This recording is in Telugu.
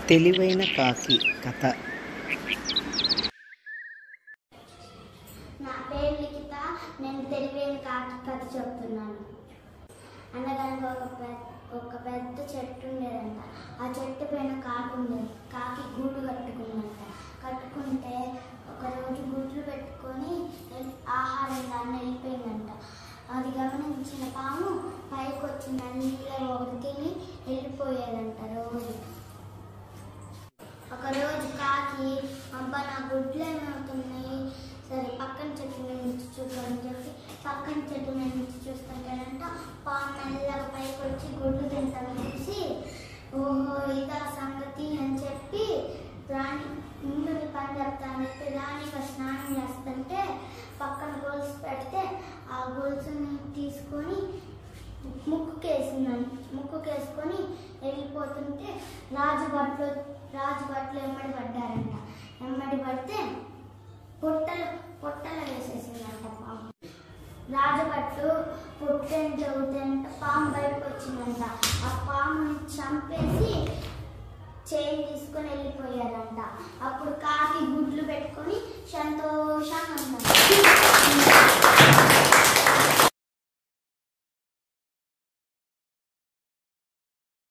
తెలివైన కాకి కథ నా పేరు లిఖిత నేను తెలివైన కాకి కథ చెప్తున్నాను అనగనగా ఒక పెద్ద ఒక పెద్ద చెట్టు ఉండేదంట ఆ చెట్టు పైన కాకి ఉండేది కాకి గూడు కట్టుకుందంట కట్టుకుంటే ఒక రోజు గుడ్లు పెట్టుకొని ఎల్- ఆహారం దాన్ని వెళ్ళిపోయిందంట అది గమనించిన పాము పైకి వచ్చి నల్లిగా ఒకటి తిని వెళ్ళిపోయేదంట రోజు ఒక రోజు కాకి అబ్బా నా గుడ్లు ఏమవుతున్నాయి సరే పక్కన చెట్టు మీద నుంచి చూద్దామని చెప్పి పక్కన చెట్టు మీద నుంచి చూస్తుంటాడంట పాము మెల్లగా పైకి వచ్చి గుడ్లు తింటాను చూసి ఓహో ఇదా సంగతి అని చెప్పి రాణి ముందు నీ పని చెప్తాను చెప్పి రాణిగా స్నానం చేస్తుంటే పక్కన గొలుసు పెడితే ఆ గొలుసుని తీసుకొని ముక్కుకేసిందని ముక్కుకేసుకొని వెళ్ళిపోతుంటే రాజు బట్టలు రాజు బట్టలు ఎమ్మడి పడ్డారంట ఎమ్మడి పడితే పొట్టలు పొట్టలు వేసేసిందంట పాము రాజు బట్టలు పొట్టని చదువుతాయంట పాము బయటకు వచ్చిందంట ఆ పాముని చంపేసి చైన్ తీసుకొని వెళ్ళిపోయారంట అప్పుడు కాకి గుడ్లు పెట్టుకొని సంతోషంగా ఉందంట